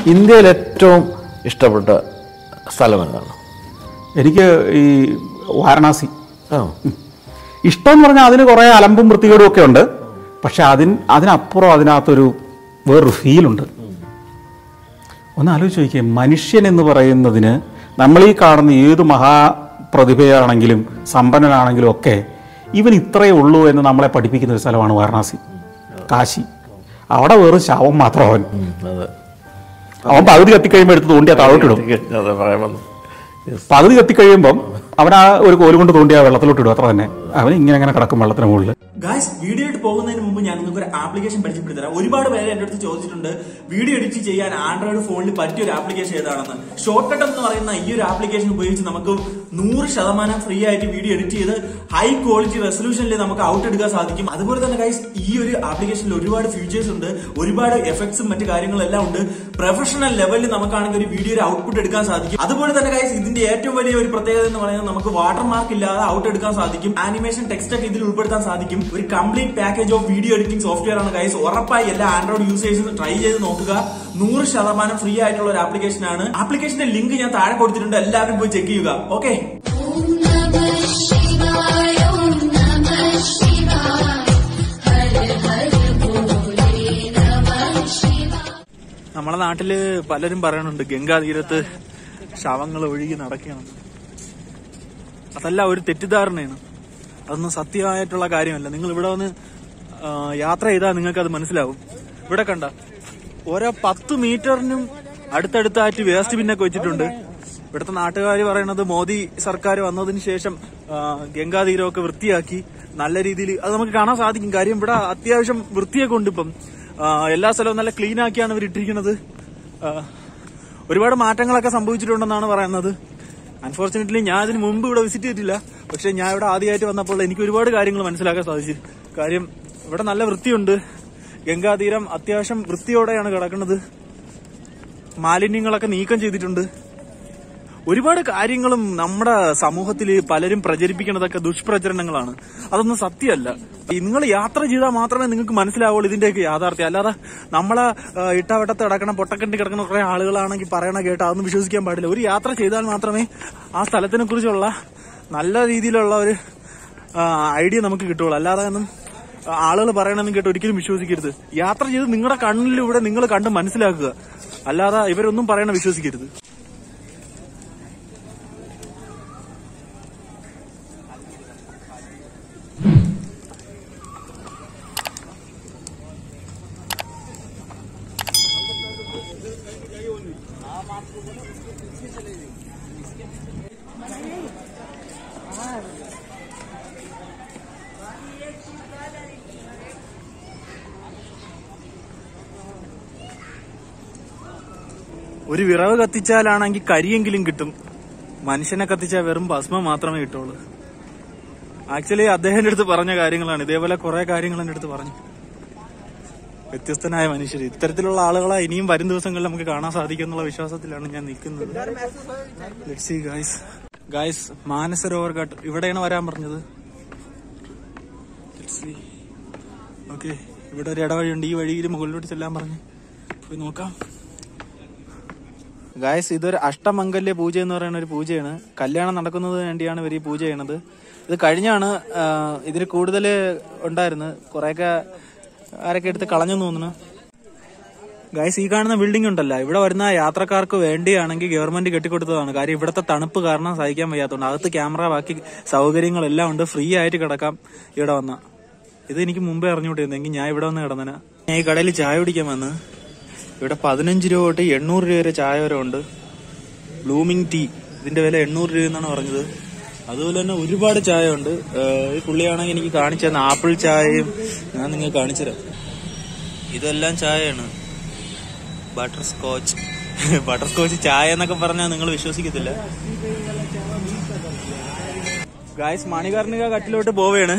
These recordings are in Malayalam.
ഇന്ത്യയിൽ ഏറ്റവും ഇഷ്ടപ്പെട്ട സ്ഥലം എന്താണ് എനിക്ക് ഈ വാരണാസി ആ ഇഷ്ടം എന്ന് പറഞ്ഞാൽ അതിന് കുറേ അലമ്പും വൃത്തികേടും ഒക്കെ ഉണ്ട് പക്ഷെ അതിന് അതിനപ്പുറം അതിനകത്തൊരു വേറൊരു ഫീലുണ്ട് ഒന്ന് ആലോചിച്ച് നോക്കിയേ മനുഷ്യൻ എന്ന് പറയുന്നതിന് നമ്മൾ ഈ കാണുന്ന ഏത് മഹാപ്രതിഭയാണെങ്കിലും സമ്പന്നനാണെങ്കിലും ഒക്കെ ഇവൻ ഇത്രയേ ഉള്ളൂ എന്ന് നമ്മളെ പഠിപ്പിക്കുന്ന ഒരു സ്ഥലമാണ് വാരണാസി കാശി അവിടെ വെറും ശവം മാത്രം അവൻ ഉം, അതെ അവൻ പകുതി കത്തിക്കഴിയുമ്പോൾ എടുത്ത് തോണ്ടിയാ താഴോട്ടിടും അതെ പറയാൻ വന്നു പകുതി കത്തിക്കഴിയുമ്പം അവൻ ആ ഒരു കോല് കൊണ്ട് തോണ്ടി ആ വെള്ളത്തിലോട്ട് ഇടും അത്ര തന്നെ അവൻ ഇങ്ങനെ ഇങ്ങനെ കിടക്കും വെള്ളത്തിന് മുകളിൽ ഗായ്സ് വീഡിയോ ആയിട്ട് പോകുന്നതിന് മുമ്പ് ഞാൻ നിങ്ങൾക്ക് ഒരു ആപ്ലിക്കേഷൻ പരിചയപ്പെടുത്തരാം ഒരുപാട് പേര് എന്റെ അടുത്ത് ചോദിച്ചിട്ടുണ്ട് വീഡിയോ എഡിറ്റ് ചെയ്യാൻ ആൻഡ്രോയിഡ് ഫോണിൽ പറ്റിയ ഒരു ആപ്ലിക്കേഷൻ ഏതാണെന്ന് ഷോർട്ട് കട്ട് എന്ന് പറയുന്ന ഈ ഒരു ആപ്ലിക്കേഷൻ ഉപയോഗിച്ച് നമുക്ക് നൂറ് ശതമാനം ഫ്രീ ആയിട്ട് വീഡിയോ എഡിറ്റ് ചെയ്ത് ഹൈ ക്വാളിറ്റി റെസൊല്യൂഷനിൽ നമുക്ക് ഔട്ട് എടുക്കാൻ സാധിക്കും അതുപോലെ തന്നെ ഗൈസ് ഈ ഒരു ആപ്ലിക്കേഷനിൽ ഒരുപാട് ഫീച്ചേഴ്സ് ഉണ്ട് ഒരുപാട് എഫക്ട്സും മറ്റു കാര്യങ്ങളും എല്ലാം ഉണ്ട് പ്രൊഫഷണൽ ലെവലിൽ നമുക്കാണെങ്കിൽ ഒരു വീഡിയോയുടെ ഔട്ട്പുട്ട് എടുക്കാൻ സാധിക്കും അതുപോലെ തന്നെ ഗൈസ് ഇതിന്റെ ഏറ്റവും വലിയ ഒരു പ്രത്യേകത എന്ന് പറയുന്നത് നമുക്ക് വാട്ടർ മാർക്ക് ഇല്ലാതെ ഔട്ട് എടുക്കാൻ സാധിക്കും ആനിമേഷൻ ടെക്സ്റ്റ് ഒക്കെ ഇതിൽ ഉൾപ്പെടുത്താൻ സാധിക്കും ഒരു complete package of video editing software ആണ് ഗൈസ് ഉറപ്പായി എല്ലാ ആൻഡ്രോയിഡ് യൂസേഴ്സും ട്രൈ ചെയ്ത് നോക്കുക നൂറ് ശതമാനം ഫ്രീ ആയിട്ടുള്ള ഒരു ആപ്ലിക്കേഷൻ ആണ് ആപ്ലിക്കേഷന്റെ ലിങ്ക് ഞാൻ താഴെ കൊടുത്തിട്ടുണ്ട് എല്ലാവരും പോയി ചെക്ക് ചെയ്യുക ഓക്കെ ॐ नमः शिवाय ॐ नमः शिवाय हर हर भोले नमः शिवाय നമ്മളെ നാട്ടില് പലരും പറയണുണ്ട് ഗംഗാ തീരത്ത് ശവങ്ങൾ ഒഴുകി നടക്കണം അതല്ല ഒരു തെറ്റിദ്ധാരണയാണ് അതൊന്നും സത്യമായിട്ടുള്ള കാര്യമല്ല നിങ്ങൾ ഇവിടെ വന്ന് ആ, യാത്ര ചെയ്താൽ നിങ്ങൾക്ക് അത് മനസ്സിലാവും ഇവിടെ കണ്ട ഓരോ പത്ത് മീറ്ററിനും അടുത്തടുത്തായിട്ട് വേസ്റ്റ് ബിന്നൊക്കെ വെച്ചിട്ടുണ്ട് ഇവിടുത്തെ നാട്ടുകാർ പറയണത് മോദി സർക്കാർ വന്നതിന് ശേഷം ആ, ഗംഗാ തീരമൊക്കെ വൃത്തിയാക്കി നല്ല രീതിയിൽ അത് നമുക്ക് കാണാൻ സാധിക്കും കാര്യം ഇവിടെ അത്യാവശ്യം വൃത്തിയൊക്കെ ഉണ്ട് ഇപ്പം ആ, എല്ലാ സ്ഥലവും നല്ല ക്ലീൻ ആക്കിയാണ് ഇവർ ഇട്ടിരിക്കുന്നത് ആ, ഒരുപാട് മാറ്റങ്ങളൊക്കെ സംഭവിച്ചിട്ടുണ്ടെന്നാണ് പറയുന്നത് അൺഫോർച്ചുനേറ്റ്ലി ഞാൻ അതിന് മുമ്പ് ഇവിടെ വിസിറ്റ് ചെയ്തിട്ടില്ല പക്ഷെ ഞാൻ ഇവിടെ ആദ്യമായിട്ട് വന്നപ്പോൾ എനിക്ക് ഒരുപാട് കാര്യങ്ങൾ മനസ്സിലാക്കാൻ സാധിച്ചു കാര്യം ഇവിടെ നല്ല വൃത്തിയുണ്ട് ഗംഗാതീരം അത്യാവശ്യം വൃത്തിയോടെയാണ് കിടക്കുന്നത് മാലിന്യങ്ങളൊക്കെ നീക്കം ചെയ്തിട്ടുണ്ട് ഒരുപാട് കാര്യങ്ങളും നമ്മുടെ സമൂഹത്തിൽ പലരും പ്രചരിപ്പിക്കുന്നതൊക്കെ ദുഷ്പ്രചരണങ്ങളാണ് അതൊന്നും സത്യമല്ല നിങ്ങൾ യാത്ര ചെയ്താൽ മാത്രമേ നിങ്ങൾക്ക് മനസ്സിലാവുള്ളൂ ഇതിന്റെയൊക്കെ യാഥാർത്ഥ്യം അല്ലാതെ നമ്മളെ ആ, ഇട്ടാവട്ടത്ത് കിടക്കണ പൊട്ടക്കെട്ടി കിടക്കുന്ന കുറെ ആളുകളാണെങ്കിൽ പറയണ കേട്ട് അതൊന്നും വിശ്വസിക്കാൻ പാടില്ല ഒരു യാത്ര ചെയ്താൽ മാത്രമേ ആ സ്ഥലത്തിനെ കുറിച്ചുള്ള നല്ല രീതിയിലുള്ള ഒരു ഐഡിയ നമുക്ക് കിട്ടുള്ളൂ അല്ലാതെ ഒന്നും ആളുകൾ പറയണമെന്ന് കേട്ട് ഒരിക്കലും വിശ്വസിക്കരുത് യാത്ര ചെയ്ത് നിങ്ങളുടെ കണ്ണിലൂടെ നിങ്ങൾ കണ്ട് മനസ്സിലാക്കുക അല്ലാതെ ഇവരൊന്നും പറയണ വിശ്വസിക്കരുത് ഒരു വിറവ് കത്തിച്ചാലാണെങ്കിൽ കരിയെങ്കിലും കിട്ടും മനുഷ്യനെ കത്തിച്ചാൽ വെറും ഭസ്മം മാത്രമേ കിട്ടുള്ളൂ ആക്ച്വലി അദ്ദേഹത്തിന്റെ അടുത്ത് പറഞ്ഞ കാര്യങ്ങളാണ് ഇതേപോലെ കുറെ കാര്യങ്ങൾ എന്റെ അടുത്ത് പറഞ്ഞു വ്യത്യസ്തനായ മനുഷ്യർ ഇത്തരത്തിലുള്ള ആളുകളെ ഇനിയും വരും ദിവസങ്ങളിൽ നമുക്ക് കാണാൻ സാധിക്കും എന്നുള്ള വിശ്വാസത്തിലാണ് ഞാൻ നിൽക്കുന്നത് let's see guys guys Manasarovar Ghat ഇവിടെയാണ് വരാൻ പറഞ്ഞത് ഓക്കെ ഇവിടെ ഒരു ഇടവഴിയുണ്ട് ഈ വഴിയിൽ മുകളിലോട്ട് ചെല്ലാൻ പറഞ്ഞു പോയി നോക്കാം ഗായസ് ഇതൊരു അഷ്ടമംഗല്യ പൂജ എന്ന് പറയുന്ന ഒരു പൂജയാണ് കല്യാണം നടക്കുന്നതിന് വേണ്ടിയാണ് ഇവർ ഈ പൂജ ചെയ്യണത് ഇത് കഴിഞ്ഞാണ് ആ, ഇതിൽ കൂടുതൽ ഉണ്ടായിരുന്നത് കുറെയൊക്കെ ആരൊക്കെ എടുത്ത് കളഞ്ഞു തോന്നുന്നു ഗായ്സ് ഈ കാണുന്ന ബിൽഡിംഗ് ഉണ്ടല്ലോ ഇവിടെ വരുന്ന യാത്രക്കാർക്ക് വേണ്ടിയാണെങ്കിൽ ഗവൺമെന്റ് കെട്ടിക്കൊടുത്തതാണ് കാര്യം ഇവിടുത്തെ തണുപ്പ് കാരണം സഹിക്കാൻ വയ്യാത്തതുകൊണ്ട് അകത്ത് ക്യാമറ ബാക്കി സൗകര്യങ്ങളെല്ലാം ഉണ്ട് ഫ്രീ ആയിട്ട് കിടക്കാം ഇവിടെ വന്ന ഇത് എനിക്ക് മുമ്പേ അറിഞ്ഞുകൊണ്ടിരുന്നെങ്കിൽ ഞാൻ ഇവിടെ വന്ന് കിടന്നന ഞാൻ ഈ കടയിൽ ചായ കുടിക്കാൻ വന്ന് ഇവിടെ പതിനഞ്ച് രൂപ തൊട്ട് എണ്ണൂറ് രൂപ വരെ ചായ വരെ ഉണ്ട് ബ്ലൂമിംഗ് ടീ ഇതിന്റെ വില എണ്ണൂറ് രൂപ എന്നാണ് പറഞ്ഞത് അതുപോലെ തന്നെ ഒരുപാട് ചായ ഉണ്ട് ഏഹ് ഈ പുള്ളിയാണെങ്കിൽ എനിക്ക് കാണിച്ചു തന്ന ആപ്പിൾ ചായയും ഞാൻ നിങ്ങൾക്ക് കാണിച്ചു തരാം ഇതെല്ലാം ചായയാണ് ബട്ടർ സ്കോച്ച് ബട്ടർ സ്കോച്ച് ചായ എന്നൊക്കെ പറഞ്ഞാൽ നിങ്ങൾ വിശ്വസിക്കത്തില്ല ഗായ്സ് മണികർണിക കട്ടിലോട്ട് പോവേണ്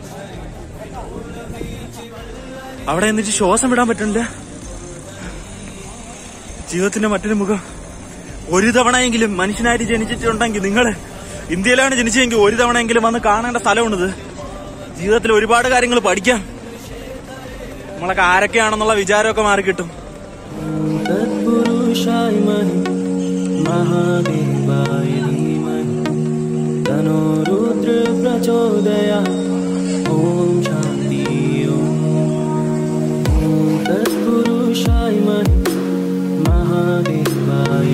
അവിടെ എന്നിട്ട് ശ്വാസം വിടാൻ പറ്റുന്നില്ല ജീവിതത്തിന്റെ മറ്റൊരു മുഖം ഒരു തവണയെങ്കിലും മനുഷ്യനായിട്ട് ജനിച്ചിട്ടുണ്ടെങ്കിൽ നിങ്ങള് ഇന്ത്യയിലാണ് ജനിച്ചതെങ്കിൽ ഒരു തവണയെങ്കിലും വന്ന് കാണേണ്ട സ്ഥലമാണിത് ജീവിതത്തിൽ ഒരുപാട് കാര്യങ്ങൾ പഠിക്കാം നമ്മളൊക്കെ ആരൊക്കെയാണെന്നുള്ള വിചാരമൊക്കെ മാറി കിട്ടും तत्पुरुषाय महि महादेवाय धीमहि तनो रुद्र प्रचोदया ॐ शान्ति ॐ तत्पुरुषाय महि महादेवाय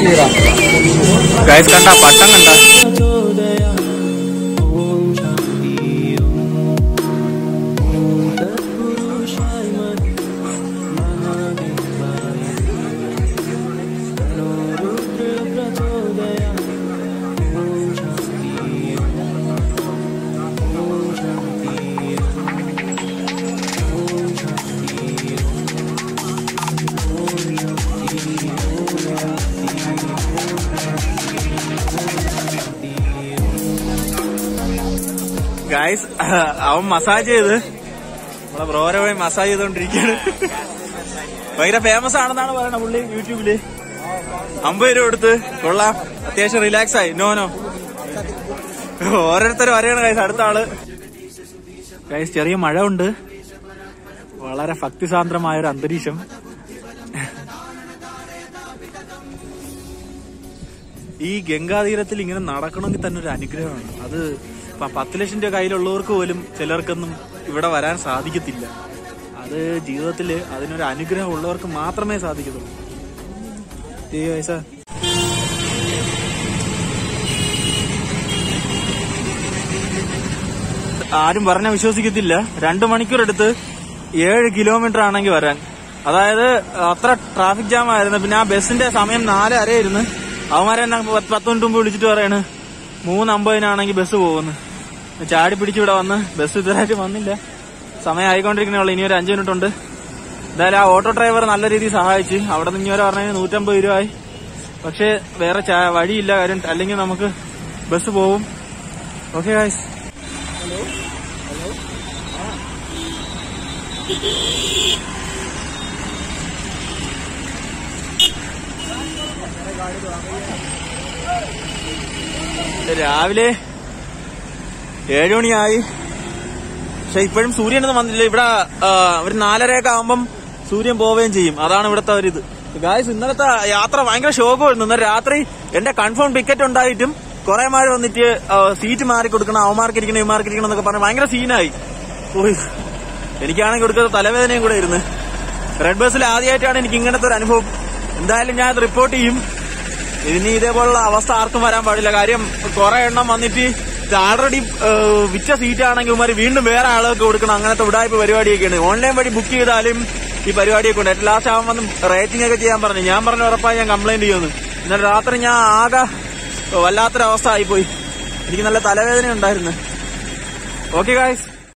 ഗൈസ് കണ്ട പട്ടം കണ്ട प्रचोदया ॐ शान्ति ॐ तत्पुरुषाय महि महादेवाय तनो रुद्र प्रचोदया ॐ शान्ति ॐ शान्ति ॐ शान्ति ഗൈസ് അവൻ മസാജ് ചെയ്ത് നമ്മളെ ബ്രോരെ പോയി മസാജ് ചെയ്തോണ്ടിരിക്കുകയാണ് ഭയങ്കര ഫേമസ് ആണെന്നാണ് പറയണത് പുള്ളി യൂട്യൂബില് അമ്പത് രൂപ കൊടുത്ത് കൊള്ളാം അത്യാവശ്യം റിലാക്സ് ആയി നോ നോ ഓരോരുത്തരും അറിയണ ഗൈസ് അടുത്ത ആള് ഗൈസ് ചെറിയ മഴ ഉണ്ട് വളരെ ഭക്തിസാന്ദ്രമായ ഒരു അന്തരീക്ഷം ഈ ഗംഗാതീരത്തിൽ ഇങ്ങനെ നടക്കണമെങ്കിൽ തന്നെ ഒരു അനുഗ്രഹമാണ് അത് ഇപ്പൊ പത്ത് ലക്ഷം രൂപ കയ്യിലുള്ളവർക്ക് പോലും ചിലർക്കൊന്നും ഇവിടെ വരാൻ സാധിക്കത്തില്ല അത് ജീവിതത്തിൽ അതിനൊരു അനുഗ്രഹം ഉള്ളവർക്ക് മാത്രമേ സാധിക്കത്തുള്ളൂ ഈ വയസ്സ ആരും പറഞ്ഞ വിശ്വസിക്കത്തില്ല രണ്ടു മണിക്കൂർ എടുത്ത് ഏഴ് കിലോമീറ്റർ ആണെങ്കിൽ വരാൻ അതായത് അത്ര ട്രാഫിക് ജാം ആയിരുന്നു പിന്നെ ആ ബസ്സിന്റെ സമയം നാല് അരയായിരുന്നു അവന്മാരെ എന്നെ പത്ത് പത്ത് മിനിറ്റ് മുമ്പ് വിളിച്ചിട്ട് പറയാണ് മൂന്ന് അമ്പതിനാണെങ്കിൽ ബസ് പോകുന്നു ചാടി പിടിച്ച് ഇവിടെ വന്ന് ബസ് ഇതുവരായിട്ട് വന്നില്ല സമയം ആയിക്കൊണ്ടിരിക്കണേ ഉള്ളൂ ഇനി ഒരു അഞ്ച് മിനിറ്റ് ഉണ്ട് എന്തായാലും ആ ഓട്ടോ ഡ്രൈവർ നല്ല രീതിയിൽ സഹായിച്ച് അവിടെ നിന്ന് ഇനി വരെ പറഞ്ഞതിന് നൂറ്റമ്പത് രൂപ ആയി പക്ഷേ വേറെ ചാ- വഴിയില്ല കാര്യം അല്ലെങ്കിൽ നമുക്ക് ബസ് പോവും ഓക്കെ ഗായ്സ് രാവിലെ ഏഴുമണിയായി പക്ഷെ ഇപ്പോഴും സൂര്യനൊന്നും വന്നില്ല ഇവിടെ ആ, ഒരു നാലരയൊക്കെ ആകുമ്പം സൂര്യൻ പോവുകയും ചെയ്യും അതാണ് ഇവിടുത്തെ ഒരു ഇത് ഗായ്സ് ഇന്നലത്തെ യാത്ര ഭയങ്കര ശോകമായിരുന്നു ഇന്നലെ രാത്രി എന്റെ കൺഫേം ടിക്കറ്റ് ഉണ്ടായിട്ടും കുറെ മാര് വന്നിട്ട് ആ, സീറ്റ് മാറി കൊടുക്കണം അവന്മാർക്ക് ഇരിക്കണം ഇവന്മാർക്ക് ഇരിക്കണം എന്നൊക്കെ പറഞ്ഞ് ഭയങ്കര സീനായി ഓയ് എനിക്കാണെങ്കിൽ കൊടുക്കുന്ന തലവേദനയും കൂടെ ഇരുന്ന് റെഡ് ബസ്സിൽ ആദ്യമായിട്ടാണ് എനിക്ക് ഇങ്ങനത്തെ ഒരു അനുഭവം എന്തായാലും ഞാൻ റിപ്പോർട്ട് ചെയ്യും ഇനി ഇതേപോലുള്ള അവസ്ഥ ആർക്കും വരാൻ പാടില്ല കാര്യം കുറെ എണ്ണം വന്നിട്ട് ഇത് ആൾറെഡി വിറ്റ സീറ്റ് ആണെങ്കിൽ ഇവന്മാര് വീണ്ടും വേറെ ആളുകൾക്ക് കൊടുക്കണം അങ്ങനത്തെ ഉടായ്പ പരിപാടിയൊക്കെയാണ് ഓൺലൈൻ വഴി ബുക്ക് ചെയ്താലും ഈ പരിപാടിയൊക്കെ ഉണ്ട് ഏറ്റവും ലാസ്റ്റ് അവൻ വന്ന് റേറ്റിംഗ് ഒക്കെ ചെയ്യാൻ പറഞ്ഞു ഞാൻ പറഞ്ഞു ഉറപ്പായി ഞാൻ കംപ്ലൈന്റ് ചെയ്യുന്നു ഇന്നലെ രാത്രി ഞാൻ ആകെ വല്ലാത്തൊരവസ്ഥ ആയിപ്പോയി എനിക്ക് നല്ല തലവേദന ഉണ്ടായിരുന്നു ഓക്കെ ഗായ്സ്